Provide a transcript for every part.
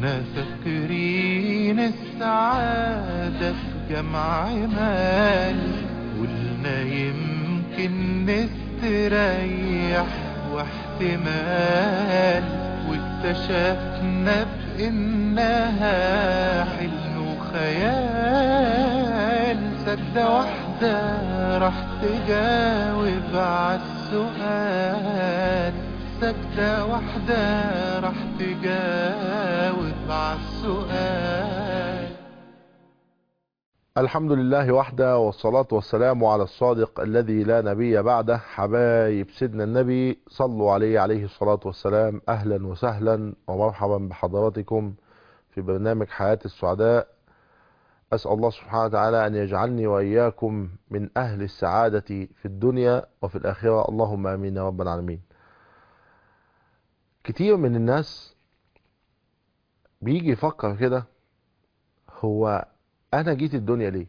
كنا فاكرين السعادة في جمع مال قلنا يمكن نستريح واحتمال واكتشفنا بإنها حلم وخيال سجدة واحدة راح تجاوب عالسؤال سجدة واحدة راح تجاوب عالسؤال الحمد لله وحده والصلاة والسلام على الصادق الذي لا نبي بعده حبايب سيدنا النبي صلوا عليه عليه الصلاة والسلام أهلا وسهلا ومرحبا بحضراتكم في برنامج حياة السعداء أسأل الله سبحانه وتعالى أن يجعلني وإياكم من أهل السعادة في الدنيا وفي الآخرة اللهم آمين يا رب العالمين كتير من الناس بيجي يفكر كده هو انا جيت الدنيا ليه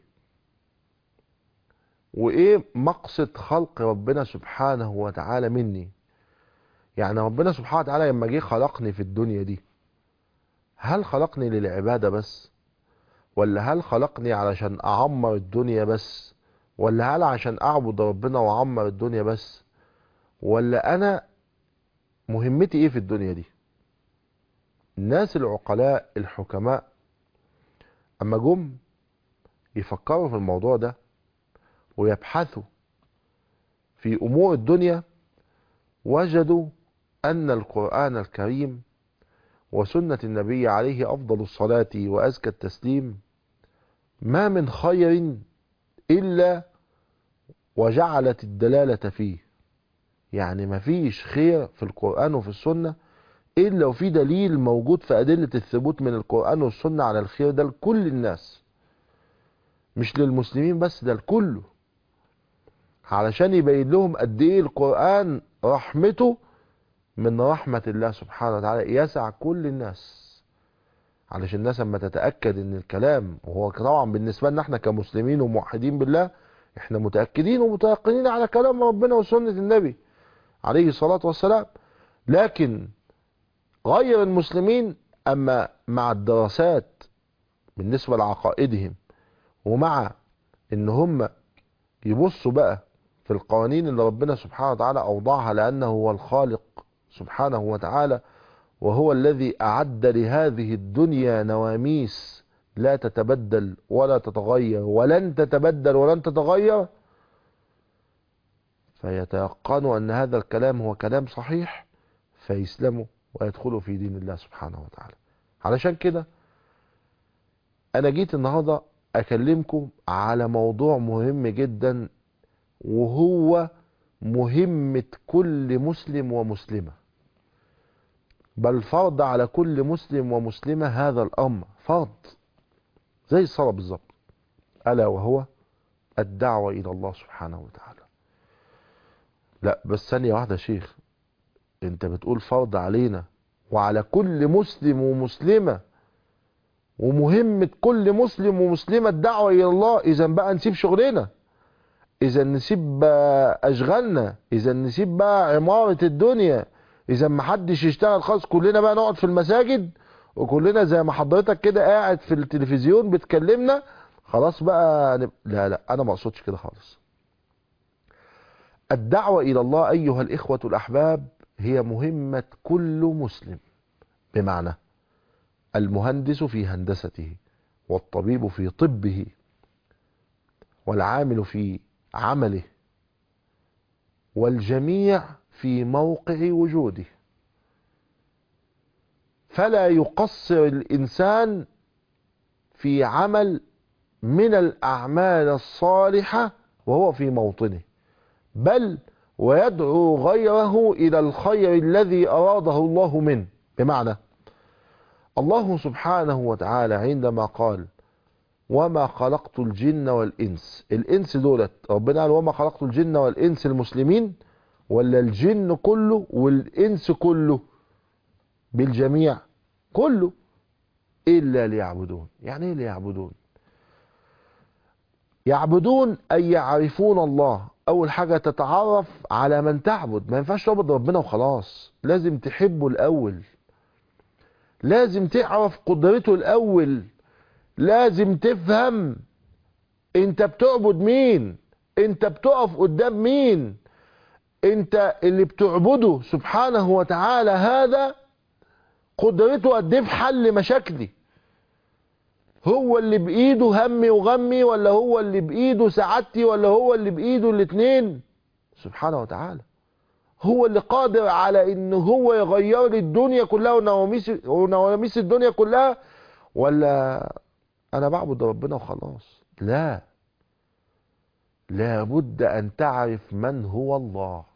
وايه مقصد خلق ربنا سبحانه وتعالى مني يعني ربنا سبحانه وتعالى لما جه خلقني في الدنيا دي هل خلقني للعبادة بس ولا هل خلقني علشان اعمر الدنيا بس ولا هل عشان اعبد ربنا واعمر الدنيا بس ولا انا مهمتي ايه في الدنيا دي الناس العقلاء الحكماء اما جم يفكروا في الموضوع ده ويبحثوا في امور الدنيا وجدوا ان القرآن الكريم وسنة النبي عليه افضل الصلاة وازكى التسليم ما من خير الا وجعلت الدلالة فيه يعني ما فيش خير في القرآن وفي السنة الا وفي دليل موجود في ادلة الثبوت من القرآن والسنة على الخير ده لكل الناس مش للمسلمين بس ده لكله علشان يبين لهم قد ايه القرآن رحمته من رحمة الله سبحانه وتعالى يسع كل الناس علشان الناس اما تتأكد ان الكلام وهو طبعا بالنسبة لنا احنا كمسلمين وموحدين بالله احنا متأكدين ومتيقنين على كلام ربنا وسنة النبي عليه الصلاة والسلام لكن غير المسلمين اما مع الدراسات بالنسبة لعقائدهم ومع ان هم يبصوا بقى في القوانين اللي ربنا سبحانه وتعالى اوضعها لانه هو الخالق سبحانه وتعالى وهو الذي اعد لهذه الدنيا نواميس لا تتبدل ولا تتغير ولن تتبدل ولن تتغير فيتيقنوا ان هذا الكلام هو كلام صحيح فيسلموا ويدخلوا في دين الله سبحانه وتعالى علشان كده انا جيت النهارده اكلمكم على موضوع مهم جدا وهو مهمة كل مسلم ومسلمة بل فرض على كل مسلم ومسلمة هذا الامر فرض زي الصلاة بالظبط الا وهو الدعوة الى الله سبحانه وتعالى لا بس ثانية واحدة يا شيخ انت بتقول فرض علينا وعلى كل مسلم ومسلمة ومهمة كل مسلم ومسلمة الدعوة الى الله اذا بقى نسيب شغلنا اذا نسيب اشغالنا اذا نسيب بقى عمارة الدنيا اذا ما حدش يشتغل خالص كلنا بقى نقعد في المساجد وكلنا زي ما حضرتك كده قاعد في التلفزيون بتكلمنا خلاص بقى نب... لا لا انا ما اقصدش كده خالص الدعوة الى الله ايها الاخوة الاحباب هي مهمة كل مسلم بمعنى المهندس في هندسته والطبيب في طبه والعامل في عمله والجميع في موقع وجوده فلا يقصر الإنسان في عمل من الأعمال الصالحة وهو في موطنه بل ويدعو غيره إلى الخير الذي أراده الله منه بمعنى الله سبحانه وتعالى عندما قال وما خلقت الجن والإنس الإنس دولت ربنا قال وما خلقت الجن والإنس المسلمين ولا الجن كله والإنس كله بالجميع كله إلا ليعبدون يعني إيه ليعبدون يعبدون أي يعرفون الله أول حاجة تتعرف على من تعبد ما ينفعش تعبد ربنا وخلاص لازم تحبه الأول لازم تعرف قدرته الاول لازم تفهم انت بتعبد مين انت بتقف قدام مين انت اللي بتعبده سبحانه وتعالى هذا قدرته قد ايه في حل مشاكلي هو اللي بايده همي وغمي ولا هو اللي بايده سعادتي ولا هو اللي بايده الاتنين سبحانه وتعالى هو اللي قادر على ان هو يغير لي الدنيا كلها ونواميس ونواميس الدنيا كلها ولا انا بعبد ربنا وخلاص لا لابد ان تعرف من هو الله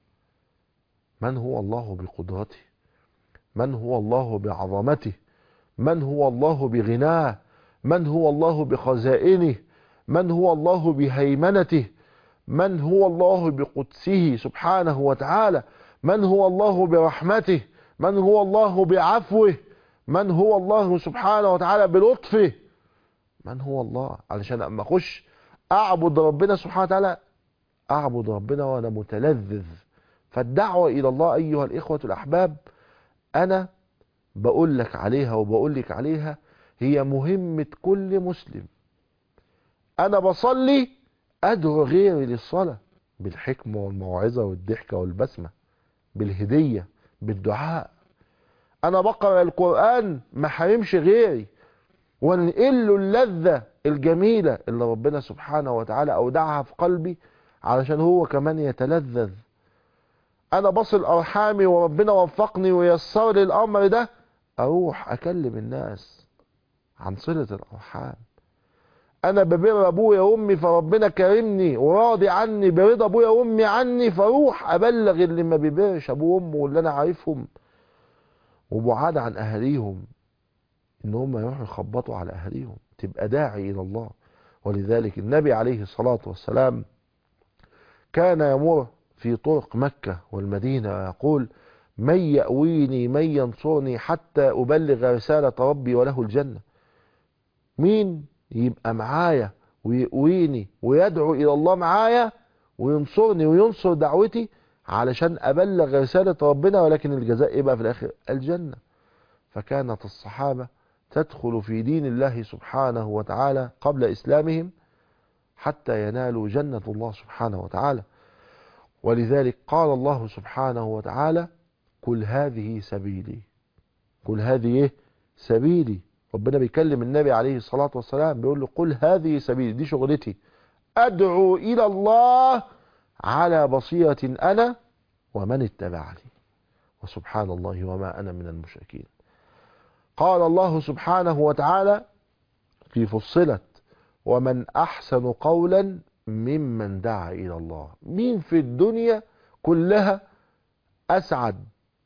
من هو الله بقدرته من هو الله بعظمته من هو الله بغناه من هو الله بخزائنه من هو الله بهيمنته من هو الله بقدسه سبحانه وتعالى من هو الله برحمته من هو الله بعفوه من هو الله سبحانه وتعالى بلطفه من هو الله علشان اما اخش اعبد ربنا سبحانه وتعالى اعبد ربنا وانا متلذذ فالدعوة الى الله ايها الاخوة الاحباب انا بقول لك عليها وبقول لك عليها هي مهمة كل مسلم انا بصلي ادعو غيري للصلاة بالحكمة والموعظة والضحكة والبسمة بالهدية بالدعاء انا بقرأ القرآن ما حرمش غيري وانقل له اللذة الجميلة اللي ربنا سبحانه وتعالى اودعها في قلبي علشان هو كمان يتلذذ انا بصل ارحامي وربنا وفقني ويسر لي الامر ده اروح اكلم الناس عن صلة الارحام انا ببر ابويا وامي فربنا كرمني وراضي عني برضا ابويا وامي عني فاروح ابلغ اللي ما بيبرش ابوه وامه واللي انا عارفهم وبعاد عن اهاليهم ان هم يروحوا يخبطوا على اهاليهم تبقى داعي الى الله ولذلك النبي عليه الصلاة والسلام كان يمر في طرق مكة والمدينة ويقول من يأويني من ينصرني حتى أبلغ رسالة ربي وله الجنة مين يبقى معايا ويقويني ويدعو إلى الله معايا وينصرني وينصر دعوتي علشان أبلغ رسالة ربنا ولكن الجزاء إيه بقى في الآخر الجنة فكانت الصحابة تدخل في دين الله سبحانه وتعالى قبل إسلامهم حتى ينالوا جنة الله سبحانه وتعالى ولذلك قال الله سبحانه وتعالى قل هذه سبيلي قل هذه ايه سبيلي ربنا بيكلم النبي عليه الصلاة والسلام بيقول له قل هذه سبيلي دي شغلتي أدعو إلى الله على بصيرة أنا ومن اتبعني وسبحان الله وما أنا من المشركين قال الله سبحانه وتعالى في فصلت ومن أحسن قولا ممن دعا إلى الله مين في الدنيا كلها أسعد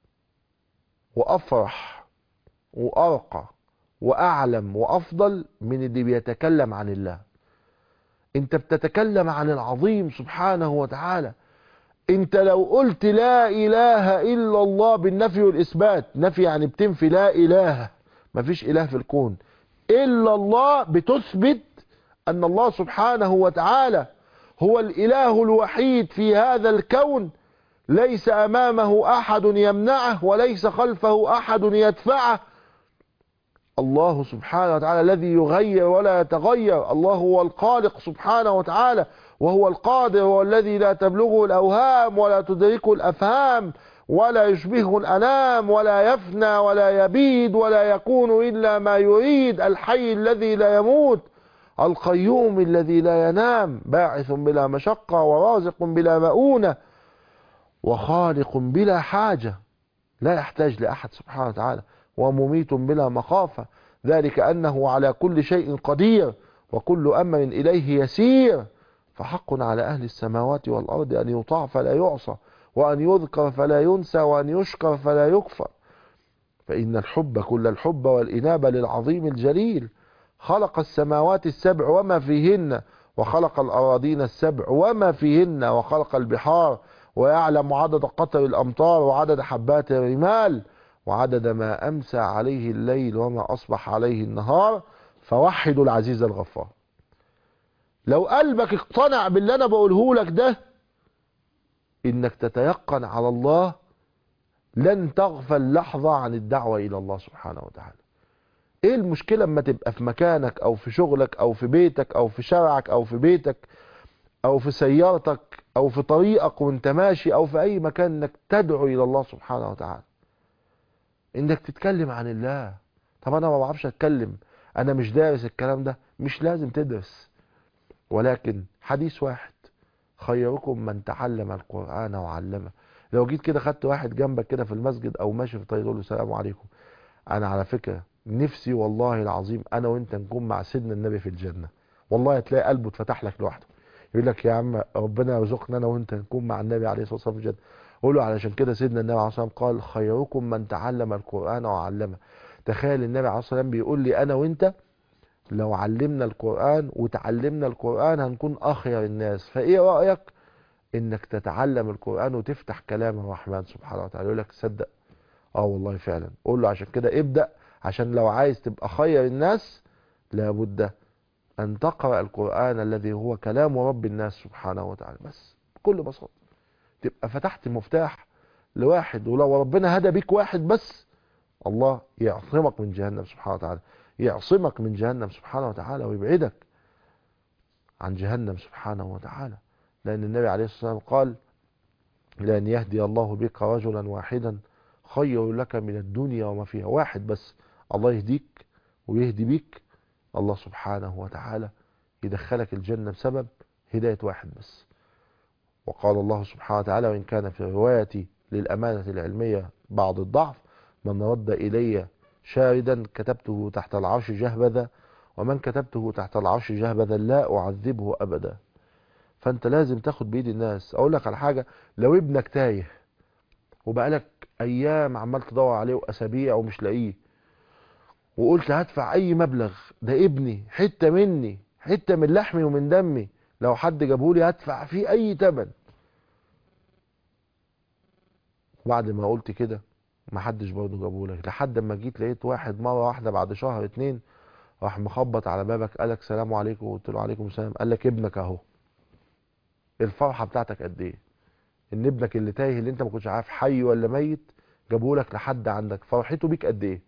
وأفرح وأرقى وأعلم وأفضل من اللي بيتكلم عن الله انت بتتكلم عن العظيم سبحانه وتعالى انت لو قلت لا اله الا الله بالنفي والاثبات نفي يعني بتنفي لا اله مفيش اله في الكون الا الله بتثبت ان الله سبحانه وتعالى هو الاله الوحيد في هذا الكون ليس امامه احد يمنعه وليس خلفه احد يدفعه الله سبحانه وتعالى الذي يغير ولا يتغير الله هو الخالق سبحانه وتعالى وهو القادر والذي لا تبلغه الأوهام ولا تدركه الأفهام ولا يشبهه الأنام ولا يفنى ولا يبيد ولا يكون إلا ما يريد الحي الذي لا يموت القيوم الذي لا ينام باعث بلا مشقة ورازق بلا مؤونة وخالق بلا حاجة لا يحتاج لأحد سبحانه وتعالى ومميت بلا مخافة ذلك أنه على كل شيء قدير وكل أمر إليه يسير فحق على أهل السماوات والأرض أن يطاع فلا يعصى وأن يذكر فلا ينسى وأن يشكر فلا يكفر فإن الحب كل الحب والإنابة للعظيم الجليل خلق السماوات السبع وما فيهن وخلق الأراضين السبع وما فيهن وخلق البحار ويعلم عدد قطر الأمطار وعدد حبات الرمال وعدد ما أمسى عليه الليل وما أصبح عليه النهار فوحدوا العزيز الغفار لو قلبك اقتنع باللي أنا بقوله لك ده إنك تتيقن على الله لن تغفل لحظة عن الدعوة إلى الله سبحانه وتعالى ايه المشكلة اما تبقى في مكانك او في شغلك او في بيتك او في شارعك او في بيتك او في سيارتك او في طريقك وانت ماشي او في اي مكان انك تدعو الى الله سبحانه وتعالى انك تتكلم عن الله طب انا ما بعرفش اتكلم انا مش دارس الكلام ده مش لازم تدرس ولكن حديث واحد خيركم من تعلم القرآن وعلمه لو جيت كده خدت واحد جنبك كده في المسجد او ماشي في الطريق تقول له السلام عليكم انا على فكرة نفسي والله العظيم انا وانت نكون مع سيدنا النبي في الجنة والله هتلاقي قلبه اتفتح لك لوحده يقول لك يا عم ربنا يرزقنا انا وانت نكون مع النبي عليه الصلاه والسلام في الجنه قول له علشان كده سيدنا النبي عليه الصلاه والسلام قال خيركم من تعلم القران وعلمه تخيل النبي عليه الصلاه والسلام بيقول لي انا وانت لو علمنا القران وتعلمنا القران هنكون اخير الناس فايه رايك انك تتعلم القران وتفتح كلام الرحمن سبحانه وتعالى يقول لك صدق اه والله فعلا قول له عشان كده ابدا عشان لو عايز تبقى خير الناس لابد أن تقرأ القرآن الذي هو كلام رب الناس سبحانه وتعالى بس بكل بساطة تبقى فتحت مفتاح لواحد ولو ربنا هدى بيك واحد بس الله يعصمك من جهنم سبحانه وتعالى يعصمك من جهنم سبحانه وتعالى ويبعدك عن جهنم سبحانه وتعالى لأن النبي عليه الصلاة والسلام قال لأن يهدي الله بك رجلا واحدا خير لك من الدنيا وما فيها واحد بس الله يهديك ويهدي بيك الله سبحانه وتعالى يدخلك الجنة بسبب هداية واحد بس وقال الله سبحانه وتعالى وإن كان في رواية للأمانة العلمية بعض الضعف من رد إلي شاردا كتبته تحت العرش جهبذا ومن كتبته تحت العرش جهبذا لا أعذبه أبدا فأنت لازم تاخد بإيد الناس أقول لك على حاجة لو ابنك تايه وبقالك أيام عمال تدور عليه وأسابيع ومش لاقيه وقلت هدفع اي مبلغ ده ابني حتة مني حتة من لحمي ومن دمي لو حد جابهولي هدفع فيه اي تمن وبعد ما قلت كده ما حدش برضه جابهولك لحد ما جيت لقيت واحد مرة واحدة بعد شهر اتنين راح مخبط على بابك قالك سلام عليكم قلت له عليكم السلام قال لك ابنك اهو الفرحة بتاعتك قد ايه ان ابنك اللي تايه اللي انت ما كنتش عارف حي ولا ميت جابهولك لحد عندك فرحته بيك قد ايه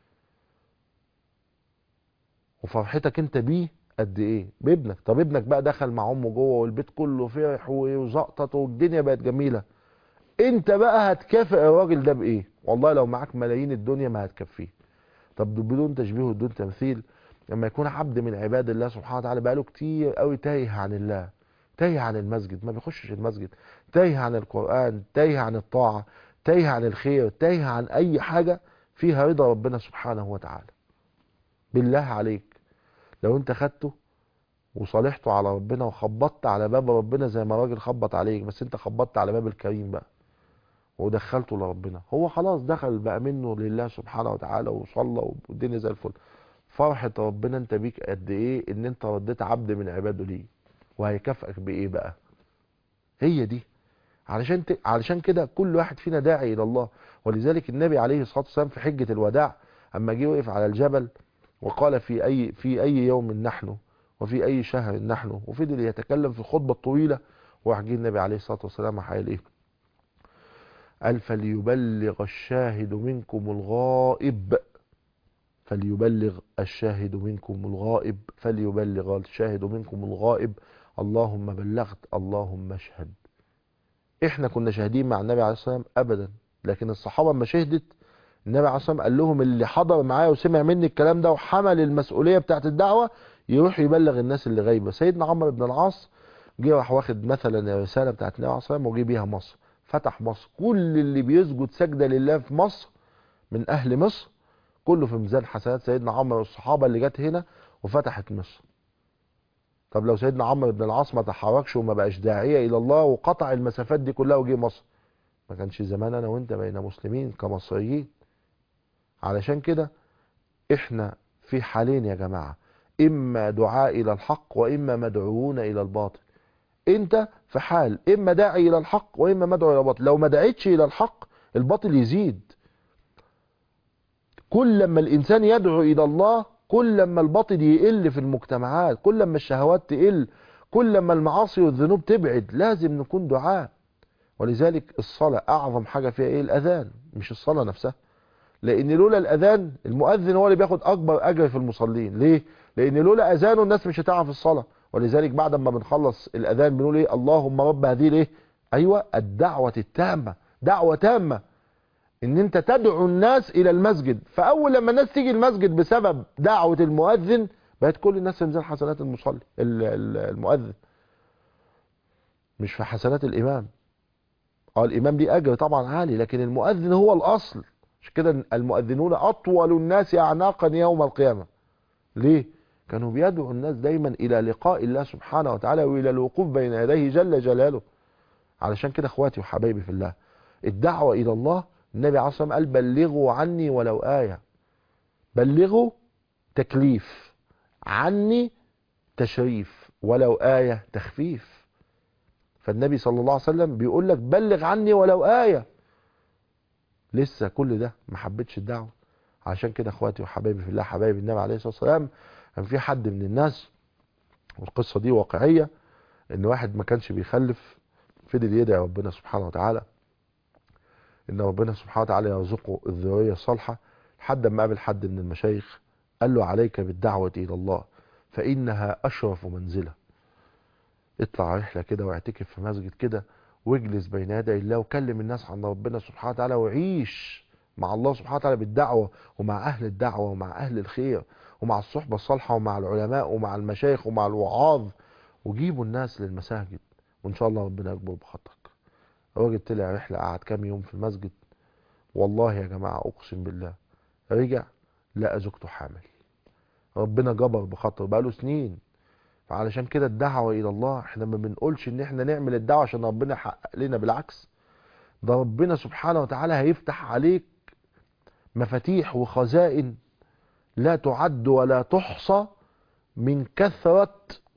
وفرحتك انت بيه قد ايه بابنك طب ابنك بقى دخل مع امه جوه والبيت كله فرح وزقطط والدنيا بقت جميله انت بقى هتكافئ الراجل ده بايه والله لو معاك ملايين الدنيا ما هتكفيه طب بدون تشبيه وبدون تمثيل لما يكون عبد من عباد الله سبحانه وتعالى بقاله كتير قوي تايه عن الله تايه عن المسجد ما بيخشش المسجد تايه عن القرآن تايه عن الطاعة تايه عن الخير تايه عن اي حاجة فيها رضا ربنا سبحانه وتعالى بالله عليك لو انت خدته وصالحته على ربنا وخبطت على باب ربنا زي ما راجل خبط عليك بس انت خبطت على باب الكريم بقى ودخلته لربنا هو خلاص دخل بقى منه لله سبحانه وتعالى وصلى والدنيا زي الفل فرحة ربنا انت بيك قد ايه ان انت رديت عبد من عباده ليه وهيكافئك بايه بقى هي دي علشان ت... علشان كده كل واحد فينا داعي الى الله ولذلك النبي عليه الصلاه والسلام في حجه الوداع اما جه وقف على الجبل وقال في اي في اي يوم نحن وفي اي شهر نحن وفضل يتكلم في الخطبه الطويله وراح جه النبي عليه الصلاه والسلام قال ايه قال فليبلغ الشاهد منكم الغائب فليبلغ الشاهد منكم الغائب فليبلغ الشاهد منكم الغائب اللهم بلغت اللهم اشهد احنا كنا شاهدين مع النبي عليه الصلاه والسلام ابدا لكن الصحابه لما شهدت النبي عليه الصلاه والسلام قال لهم اللي حضر معايا وسمع مني الكلام ده وحمل المسؤوليه بتاعت الدعوه يروح يبلغ الناس اللي غايبه سيدنا عمرو بن العاص جه راح واخد مثلا الرساله بتاعت النبي عليه الصلاه والسلام وجه بيها مصر فتح مصر كل اللي بيسجد سجده لله في مصر من اهل مصر كله في ميزان حسنات سيدنا عمرو والصحابه اللي جت هنا وفتحت مصر طب لو سيدنا عمرو بن العاص ما تحركش وما بقاش داعيه الى الله وقطع المسافات دي كلها وجه مصر ما كانش زمان انا وانت بقينا مسلمين كمصريين علشان كده احنا في حالين يا جماعه اما دعاء الى الحق واما مدعوون الى الباطل انت في حال اما داعي الى الحق واما مدعو الى الباطل لو ما دعيتش الى الحق الباطل يزيد كل لما الانسان يدعو الى الله كل لما الباطل يقل في المجتمعات كل لما الشهوات تقل كل لما المعاصي والذنوب تبعد لازم نكون دعاء ولذلك الصلاة اعظم حاجة فيها ايه الاذان مش الصلاة نفسها لان لولا الاذان المؤذن هو اللي بياخد اكبر اجر في المصلين ليه لان لولا اذانه الناس مش هتعرف الصلاة ولذلك بعد ما بنخلص الاذان بنقول ايه اللهم رب هذه الايه ايوه الدعوة التامة دعوة تامة ان انت تدعو الناس الى المسجد فاول لما الناس تيجي المسجد بسبب دعوة المؤذن بقت كل الناس في ميزان حسنات المصلي ال- ال- المؤذن مش في حسنات الامام اه الامام ليه اجر طبعا عالي لكن المؤذن هو الاصل مش كده المؤذنون اطول الناس اعناقا يوم القيامة ليه كانوا بيدعوا الناس دايما الى لقاء الله سبحانه وتعالى والى الوقوف بين يديه جل جلاله علشان كده اخواتي وحبايبي في الله الدعوة الى الله النبي عليه الصلاة والسلام قال بلغوا عني ولو آية بلغوا تكليف عني تشريف ولو آية تخفيف فالنبي صلى الله عليه وسلم بيقول لك بلغ عني ولو آية لسه كل ده ما حبيتش الدعوة عشان كده اخواتي وحبايبي في الله حبايبي النبي عليه الصلاة والسلام كان في حد من الناس والقصة دي واقعية ان واحد ما كانش بيخلف فضل يدعي ربنا سبحانه وتعالى ان ربنا سبحانه وتعالى يرزقه الذرية الصالحة لحد ما قابل حد من المشايخ قال له عليك بالدعوة الى الله فانها اشرف منزلة اطلع رحلة كده واعتكف في مسجد كده واجلس بين يدي الله وكلم الناس عن ربنا سبحانه وتعالى وعيش مع الله سبحانه وتعالى بالدعوة ومع اهل الدعوة ومع اهل الخير ومع الصحبة الصالحة ومع العلماء ومع المشايخ ومع الوعاظ وجيبوا الناس للمساجد وان شاء الله ربنا يكبر بخطك الراجل طلع رحلة قعد كام يوم في المسجد والله يا جماعة اقسم بالله رجع لقى زوجته حامل ربنا جبر بخاطر بقاله سنين فعلشان كده الدعوة الى الله احنا ما بنقولش ان احنا نعمل الدعوة عشان ربنا يحقق لنا بالعكس ده ربنا سبحانه وتعالى هيفتح عليك مفاتيح وخزائن لا تعد ولا تحصى من كثرة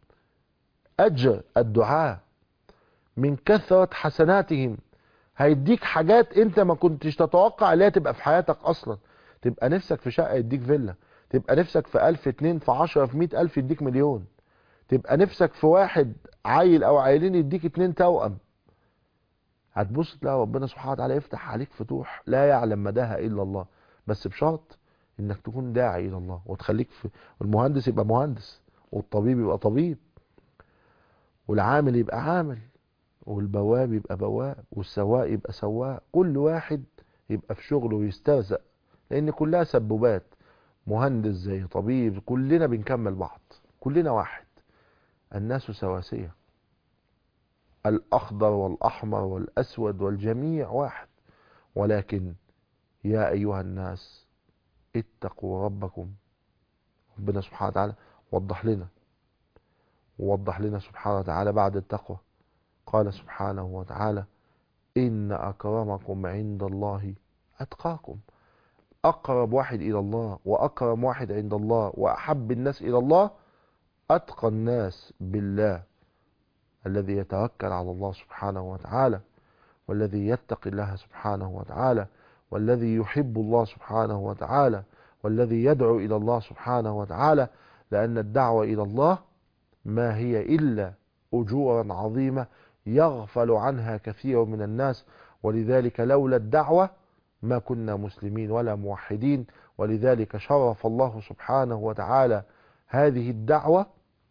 اجر الدعاء من كثرة حسناتهم هيديك حاجات انت ما كنتش تتوقع اللي هي تبقى في حياتك اصلا تبقى نفسك في شقة يديك فيلا تبقى نفسك في الف اتنين في عشرة في مئة الف يديك مليون تبقى نفسك في واحد عيل او عيلين يديك اتنين توأم هتبص تلاقي ربنا سبحانه وتعالى يفتح عليك فتوح لا يعلم مداها الا الله بس بشرط انك تكون داعي الى الله وتخليك في المهندس يبقى مهندس والطبيب يبقى طبيب والعامل يبقى عامل والبواب يبقى بواب والسواق يبقى سواق كل واحد يبقى في شغله ويسترزق لان كلها سبوبات مهندس زي طبيب كلنا بنكمل بعض كلنا واحد الناس سواسية الأخضر والأحمر والأسود والجميع واحد ولكن يا أيها الناس اتقوا ربكم ربنا سبحانه وتعالى وضح لنا ووضح لنا سبحانه وتعالى بعد التقوى قال سبحانه وتعالى إن أكرمكم عند الله أتقاكم أقرب واحد إلى الله وأكرم واحد عند الله وأحب الناس إلى الله أتقى الناس بالله الذي يتوكل على الله سبحانه وتعالى والذي يتقي الله سبحانه وتعالى والذي يحب الله سبحانه وتعالى والذي يدعو إلى الله سبحانه وتعالى لأن الدعوة إلى الله ما هي إلا أجورا عظيمة يغفل عنها كثير من الناس ولذلك لولا الدعوة ما كنا مسلمين ولا موحدين ولذلك شرف الله سبحانه وتعالى هذه الدعوة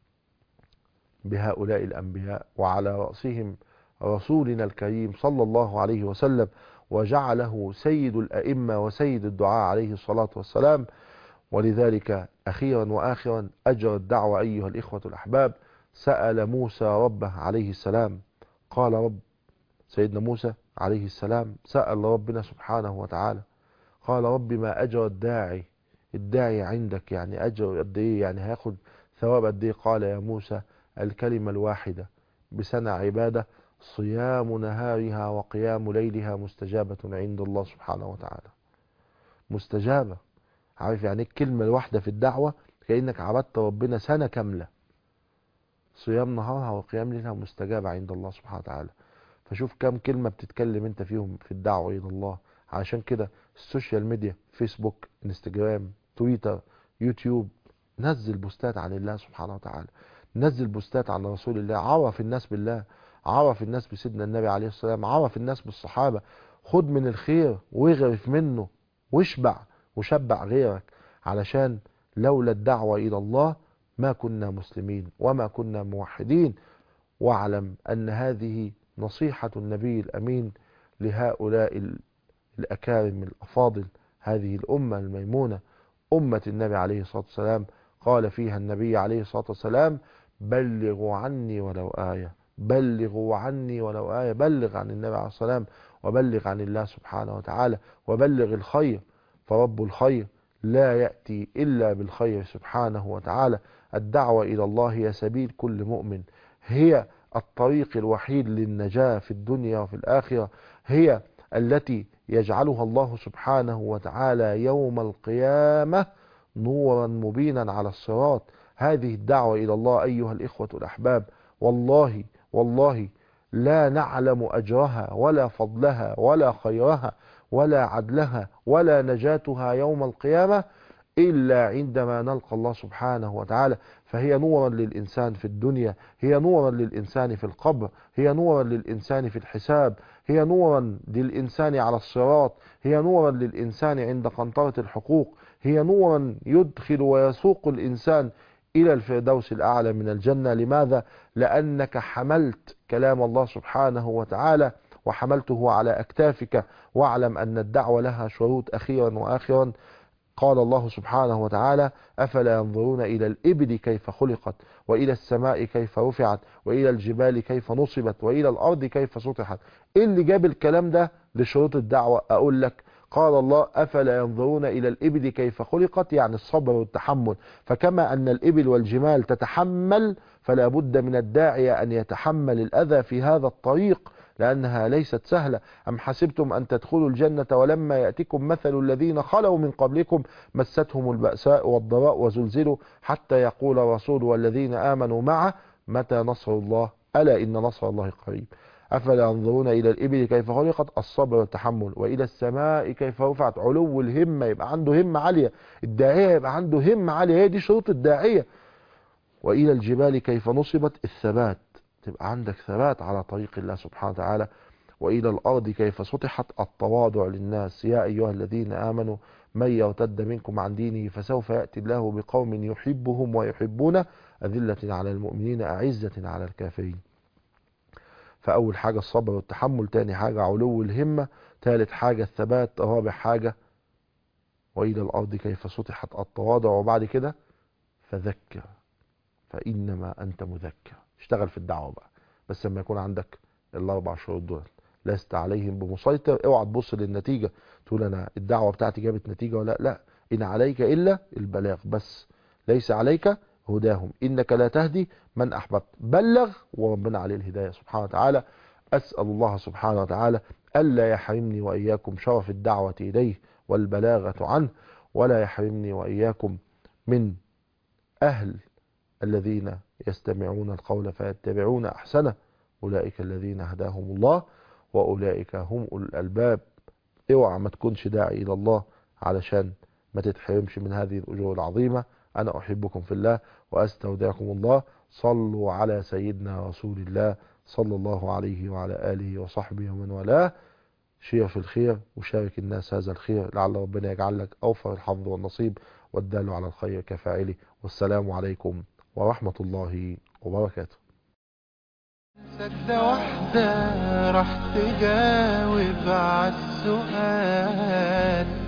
بهؤلاء الأنبياء وعلى رأسهم رسولنا الكريم صلى الله عليه وسلم وجعله سيد الأئمة وسيد الدعاء عليه الصلاة والسلام ولذلك أخيرا وآخرا أجر الدعوة أيها الإخوة الأحباب سأل موسى ربه عليه السلام قال رب سيدنا موسى عليه السلام سأل ربنا سبحانه وتعالى قال رب ما أجر الداعي الداعي عندك يعني أجر قد إيه يعني هياخد ثواب قد إيه قال يا موسى الكلمة الواحدة بسنة عبادة صيام نهارها وقيام ليلها مستجابة عند الله سبحانه وتعالى مستجابة عارف يعني إيه الكلمة الواحدة في الدعوة كأنك عبدت ربنا سنة كاملة صيام نهارها وقيام ليلها مستجابة عند الله سبحانه وتعالى فشوف كم كلمة بتتكلم انت فيهم في الدعوة الى الله عشان كده السوشيال ميديا فيسبوك انستجرام تويتر يوتيوب نزل بوستات عن الله سبحانه وتعالى نزل بوستات عن رسول الله عرف الناس بالله عرف الناس بسيدنا النبي عليه الصلاة والسلام عرف الناس بالصحابة خد من الخير واغرف منه واشبع وشبع غيرك علشان لولا الدعوة إلى الله ما كنا مسلمين وما كنا موحدين واعلم أن هذه نصيحة النبي الأمين لهؤلاء ال- الأكارم الأفاضل هذه الأمة الميمونة أمة النبي عليه الصلاة والسلام قال فيها النبي عليه الصلاة والسلام بلغوا عني ولو آية بلغوا عني ولو آية بلغ عن النبي عليه الصلاة والسلام وبلغ عن الله سبحانه وتعالى وبلغ الخير فرب الخير لا يأتي إلا بالخير سبحانه وتعالى الدعوة إلى الله هي سبيل كل مؤمن هي الطريق الوحيد للنجاة في الدنيا وفي الآخرة هي التي يجعلها الله سبحانه وتعالى يوم القيامة نورا مبينا على الصراط هذه الدعوة إلى الله أيها الإخوة الأحباب والله والله لا نعلم أجرها ولا فضلها ولا خيرها ولا عدلها ولا نجاتها يوم القيامة إلا عندما نلقى الله سبحانه وتعالى فهي نورا للإنسان في الدنيا هي نورا للإنسان في القبر هي نورا للإنسان في الحساب هي نورا للإنسان على الصراط هي نورا للإنسان عند قنطرة الحقوق هي نورا يدخل ويسوق الإنسان إلى الفردوس الأعلى من الجنة لماذا؟ لأنك حملت كلام الله سبحانه وتعالى وحملته على أكتافك واعلم أن الدعوة لها شروط أخيرا وآخرا قال الله سبحانه وتعالى أفلا ينظرون إلى الإبل كيف خلقت وإلى السماء كيف رفعت وإلى الجبال كيف نصبت وإلى الأرض كيف سطحت إيه اللي جاب الكلام ده لشروط الدعوة أقول لك قال الله أفلا ينظرون إلى الإبل كيف خلقت يعني الصبر والتحمل فكما أن الإبل والجمال تتحمل فلا بد من الداعية أن يتحمل الأذى في هذا الطريق لأنها ليست سهلة أم حسبتم أن تدخلوا الجنة ولما يأتكم مثل الذين خلوا من قبلكم مستهم البأساء والضراء وزلزلوا حتى يقول الرسول والذين آمنوا معه متى نصر الله ألا إن نصر الله قريب أفلا ينظرون إلى الإبل كيف خلقت الصبر والتحمل وإلى السماء كيف رفعت علو الهمة يبقى عنده همة عالية الداعية يبقى عنده همة عالية هي دي شروط الداعية وإلى الجبال كيف نصبت الثبات تبقى عندك ثبات على طريق الله سبحانه وتعالى وإلى الأرض كيف سطحت التواضع للناس يا أيها الذين آمنوا من يرتد منكم عن دينه فسوف يأتي الله بقوم يحبهم ويحبونه أذلة على المؤمنين أعزة على الكافرين فأول حاجة الصبر والتحمل تاني حاجة علو الهمة ثالث حاجة الثبات رابع حاجة وإلى الأرض كيف سطحت التواضع وبعد كده فذكر فإنما أنت مذكر اشتغل في الدعوة بقى بس لما يكون عندك الأربع شروط دول لست عليهم بمسيطر اوعى تبص للنتيجة تقول أنا الدعوة بتاعتي جابت نتيجة ولا لا إن عليك إلا البلاغ بس ليس عليك هداهم إنك لا تهدي من أحببت بلغ وربنا عليه الهداية سبحانه وتعالى أسأل الله سبحانه وتعالى ألا يحرمني وإياكم شرف الدعوة إليه والبلاغة عنه ولا يحرمني وإياكم من أهل الذين يستمعون القول فيتبعون أحسنه أولئك الذين هداهم الله وأولئك هم أولو الألباب اوعى ما تكونش داعي إلى الله علشان ما تتحرمش من هذه الأجور العظيمة أنا أحبكم في الله وأستودعكم الله صلوا على سيدنا رسول الله صلى الله عليه وعلى آله وصحبه ومن والاه شير في الخير وشارك الناس هذا الخير لعل ربنا يجعل لك أوفر الحظ والنصيب والدال على الخير كفاعله والسلام عليكم ورحمة الله وبركاته سجدة واحدة راح تجاوب عالسؤال